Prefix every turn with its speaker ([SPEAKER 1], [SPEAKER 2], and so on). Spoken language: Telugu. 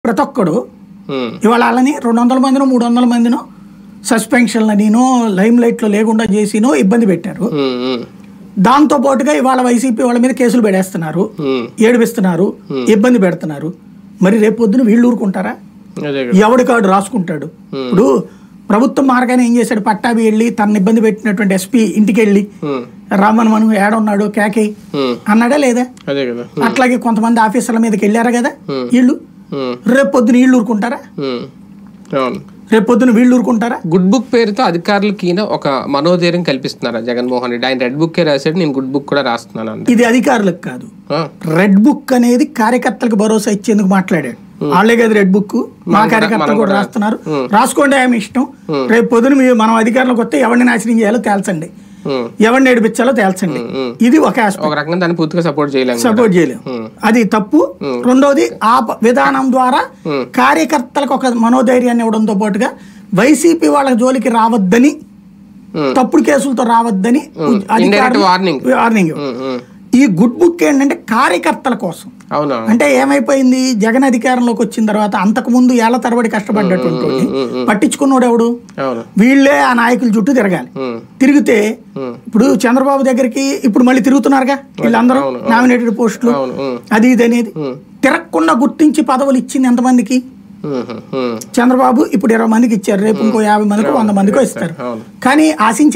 [SPEAKER 1] ప్రతి ఒక్కడు
[SPEAKER 2] ఉమ్,
[SPEAKER 1] ఇవాళ వాళ్ళని రెండు వందల మందినో మూడు వందల మందినో సస్పెన్షన్లనినో లైమ్ లైట్లో లేకుండా చేసినో ఇబ్బంది పెట్టారు
[SPEAKER 2] ఉమ్, ఉమ్,
[SPEAKER 1] దాంతో పాటుగా ఇవాళ వైసీపీ వాళ్ళ మీద కేసులు పెడేస్తున్నారు
[SPEAKER 2] ఉమ్,
[SPEAKER 1] ఏడిపిస్తున్నారు ఇబ్బంది పెడుతున్నారు మరి రేపు పొద్దున వీళ్ళు ఊరుకుంటారా
[SPEAKER 2] అదే కదా
[SPEAKER 1] ఎవడి కాడు రాసుకుంటాడు ఇప్పుడు ప్రభుత్వం మార్గానే ఏం చేశాడు పట్టాభి వెళ్ళి తనని ఇబ్బంది పెట్టినటువంటి ఎస్పీ ఇంటికి వెళ్ళి
[SPEAKER 2] ఉమ్,
[SPEAKER 1] రామన్ మనం ఏడున్నాడు కేకే
[SPEAKER 2] ఉమ్,
[SPEAKER 1] అన్నాడా లేదా
[SPEAKER 2] అదే కదా
[SPEAKER 1] అట్లాగే కొంతమంది ఆఫీసర్ల మీదకి వెళ్ళారా కదా
[SPEAKER 2] Hmm.
[SPEAKER 1] వీళ్ళు
[SPEAKER 2] ఉమ్,
[SPEAKER 1] రేపు పొద్దున వీళ్ళు ఊరుకుంటారా
[SPEAKER 2] ఉమ్, అవును
[SPEAKER 1] రేపు పొద్దున వీళ్ళు ఊరుకుంటారా
[SPEAKER 2] గుడ్ బుక్ పేరుతో అధికారులకి ఈయన ఒక మనోధైర్యం కల్పిస్తున్నారు జగన్మోహన్ రెడ్డి ఆయన రెడ్ బుక్ రాశాడు నేను గుడ్ బుక్ కూడా రాస్తున్నాను అంటే
[SPEAKER 1] ఇది అధికారులకు కాదు
[SPEAKER 2] ఆ,
[SPEAKER 1] రెడ్ బుక్ అనేది కార్యకర్తలకు భరోసా ఇచ్చేందుకు మాట్లాడాడు వాళ్ళే కదా రెడ్ బుక్ మా కార్యకర్తలు కూడా రాస్తున్నారు రాసుకోండి ఆమె ఇష్టం రేపు పొద్దున మీరు మనం అధికారులకు వస్తే ఎవరిని నాశనం చేయాలో తేల్చండి
[SPEAKER 2] ఉమ్,
[SPEAKER 1] ఎవరిని ఏడిపించాలో తేల్చండి ఇది ఒక ఆస్పెక్ట్
[SPEAKER 2] ఒక రకంగా దాన్ని పూర్తిగా సపోర్ట్ చేయలేము కూడా.
[SPEAKER 1] సపోర్ట్ చేయలేము అది తప్పు రెండోది ఆ ప- విధానం ద్వారా కార్యకర్తలకు ఒక మనోధైర్యాన్ని ఇవ్వడంతో పాటుగా వైసీపీ వాళ్ళ జోలికి రావద్దని
[SPEAKER 2] ఉమ్,
[SPEAKER 1] తప్పుడు కేసులతో రావద్దని
[SPEAKER 2] Indirect warning.
[SPEAKER 1] Warning
[SPEAKER 2] um, um,
[SPEAKER 1] ఈ గుడ్ బుక్ ఏంటంటే కార్యకర్తల కోసం
[SPEAKER 2] అవునా
[SPEAKER 1] అంటే ఏమైపోయింది జగన్ అధికారంలోకి వచ్చిన తర్వాత అంతకు ముందు ఏళ్ల తరబడి కష్టపడ్డటువంటి వాడిని పట్టించుకున్నోడు ఎవడు
[SPEAKER 2] అవును
[SPEAKER 1] వీళ్ళే ఆ నాయకుల చుట్టూ తిరగాలి
[SPEAKER 2] ఉమ్,
[SPEAKER 1] తిరిగితే
[SPEAKER 2] ఉమ్,
[SPEAKER 1] ఇప్పుడు చంద్రబాబు దగ్గరికి ఇప్పుడు మళ్ళీ తిరుగుతున్నారుగా వీళ్ళందరూ
[SPEAKER 2] అవును,
[SPEAKER 1] నామినేటెడ్ పోస్టులు
[SPEAKER 2] అవును ఉమ్,
[SPEAKER 1] అది ఇది అనేది
[SPEAKER 2] ఉమ్,
[SPEAKER 1] తిరగకుండా గుర్తించి పదవులు ఇచ్చింది ఎంతమందికి
[SPEAKER 2] ఉమ్, ఉమ్,
[SPEAKER 1] చంద్రబాబు ఇప్పుడు ఇరవై మందికి ఇచ్చారు రేపు ఇంకో యాభై మందికి వంద మందికో ఇస్తారు
[SPEAKER 2] అవును
[SPEAKER 1] కానీ ఆశించి